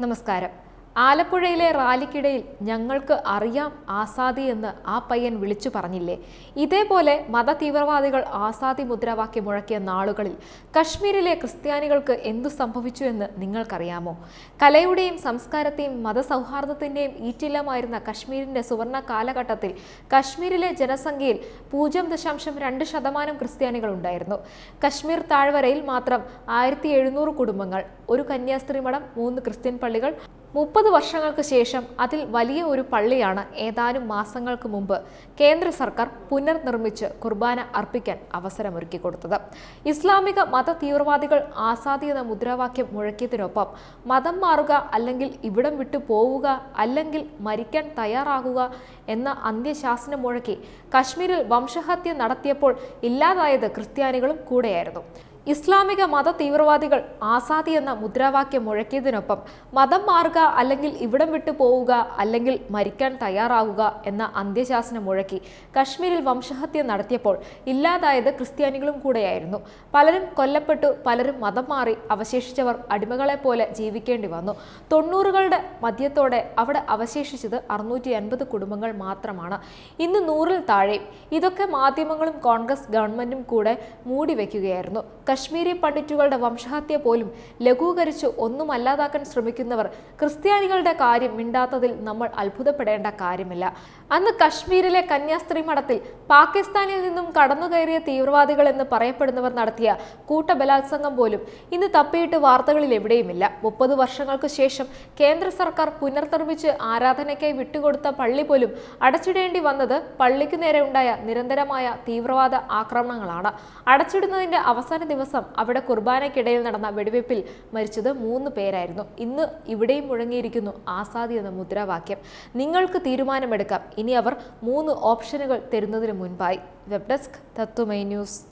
നമസ്കാരം ആലപ്പുഴയിലെ റാലിക്കിടയിൽ ഞങ്ങൾക്ക് അറിയാം ആസാദി എന്ന് ആ പയ്യൻ വിളിച്ചു പറഞ്ഞില്ലേ ഇതേപോലെ മത തീവ്രവാദികൾ ആസാദി മുദ്രാവാക്യം മുഴക്കിയ നാളുകളിൽ കശ്മീരിലെ ക്രിസ്ത്യാനികൾക്ക് എന്തു സംഭവിച്ചു എന്ന് നിങ്ങൾക്കറിയാമോ കലയുടെയും സംസ്കാരത്തെയും മതസൗഹാർദ്ദത്തിൻ്റെയും ഈറ്റില്ലമായിരുന്ന കശ്മീരിൻ്റെ സുവർണ കാലഘട്ടത്തിൽ കശ്മീരിലെ ജനസംഖ്യയിൽ പൂജ്യം ദശാംശം രണ്ട് ശതമാനം ക്രിസ്ത്യാനികൾ ഉണ്ടായിരുന്നു കശ്മീർ താഴ്വരയിൽ മാത്രം ആയിരത്തി എഴുന്നൂറ് കുടുംബങ്ങൾ ഒരു കന്യാസ്ത്രീ മഠം മൂന്ന് ക്രിസ്ത്യൻ പള്ളികൾ മുപ്പത് വർഷങ്ങൾക്ക് ശേഷം അതിൽ വലിയ ഒരു പള്ളിയാണ് ഏതാനും മാസങ്ങൾക്ക് മുമ്പ് കേന്ദ്ര സർക്കാർ പുനർനിർമ്മിച്ച് കുർബാന അർപ്പിക്കാൻ അവസരമൊരുക്കി കൊടുത്തത് ഇസ്ലാമിക മത തീവ്രവാദികൾ ആസാദി എന്ന മുദ്രാവാക്യം മുഴക്കിയതിനൊപ്പം മതം മാറുക അല്ലെങ്കിൽ ഇവിടം വിട്ടു പോവുക അല്ലെങ്കിൽ മരിക്കാൻ തയ്യാറാകുക എന്ന അന്ത്യശാസനം മുഴക്കി കശ്മീരിൽ വംശഹത്യ നടത്തിയപ്പോൾ ഇല്ലാതായത് ക്രിസ്ത്യാനികളും കൂടെയായിരുന്നു ഇസ്ലാമിക മത തീവ്രവാദികൾ ആസാദി എന്ന മുദ്രാവാക്യം മുഴക്കിയതിനൊപ്പം മതം മാറുക അല്ലെങ്കിൽ ഇവിടം വിട്ടു പോവുക അല്ലെങ്കിൽ മരിക്കാൻ തയ്യാറാവുക എന്ന അന്ത്യശാസനം മുഴക്കി കശ്മീരിൽ വംശഹത്യ നടത്തിയപ്പോൾ ഇല്ലാതായത് ക്രിസ്ത്യാനികളും കൂടെയായിരുന്നു പലരും കൊല്ലപ്പെട്ടു പലരും മതം മാറി അവശേഷിച്ചവർ അടിമകളെ പോലെ ജീവിക്കേണ്ടി വന്നു തൊണ്ണൂറുകളുടെ മധ്യത്തോടെ അവിടെ അവശേഷിച്ചത് അറുന്നൂറ്റി അൻപത് കുടുംബങ്ങൾ മാത്രമാണ് ഇന്ന് നൂറിൽ താഴെയും ഇതൊക്കെ മാധ്യമങ്ങളും കോൺഗ്രസ് ഗവൺമെന്റും കൂടെ മൂടി വയ്ക്കുകയായിരുന്നു കശ്മീരി പണ്ഡിറ്റുകളുടെ വംശഹത്യ പോലും ലഘൂകരിച്ച് ഒന്നുമല്ലാതാക്കാൻ ശ്രമിക്കുന്നവർ ക്രിസ്ത്യാനികളുടെ കാര്യം മിണ്ടാത്തതിൽ നമ്മൾ അത്ഭുതപ്പെടേണ്ട കാര്യമില്ല അന്ന് കശ്മീരിലെ കന്യാസ്ത്രീ മഠത്തിൽ പാകിസ്ഥാനിൽ നിന്നും കടന്നുകയറിയ തീവ്രവാദികൾ എന്ന് പറയപ്പെടുന്നവർ നടത്തിയ കൂട്ടബലാത്സംഗം പോലും ഇന്ന് തപ്പിയിട്ട് വാർത്തകളിൽ എവിടെയുമില്ല മുപ്പത് വർഷങ്ങൾക്ക് ശേഷം കേന്ദ്ര സർക്കാർ പുനർനിർമ്മിച്ച് ആരാധനയ്ക്കായി വിട്ടുകൊടുത്ത പള്ളി പോലും അടച്ചിടേണ്ടി വന്നത് പള്ളിക്ക് നേരെ ഉണ്ടായ നിരന്തരമായ തീവ്രവാദ ആക്രമണങ്ങളാണ് അടച്ചിടുന്നതിന്റെ അവസാന ദിവസം അവിടെ കുർബാനയ്ക്കിടയിൽ നടന്ന വെടിവെപ്പിൽ മരിച്ചത് മൂന്ന് പേരായിരുന്നു ഇന്ന് ഇവിടെയും മുഴങ്ങിയിരിക്കുന്നു ആസാദി എന്ന മുദ്രാവാക്യം നിങ്ങൾക്ക് തീരുമാനമെടുക്കാം ഇനി അവർ മൂന്ന് ഓപ്ഷനുകൾ തരുന്നതിന് മുൻപായി വെബ് ഡെസ്ക് തത്വമൈ ന്യൂസ്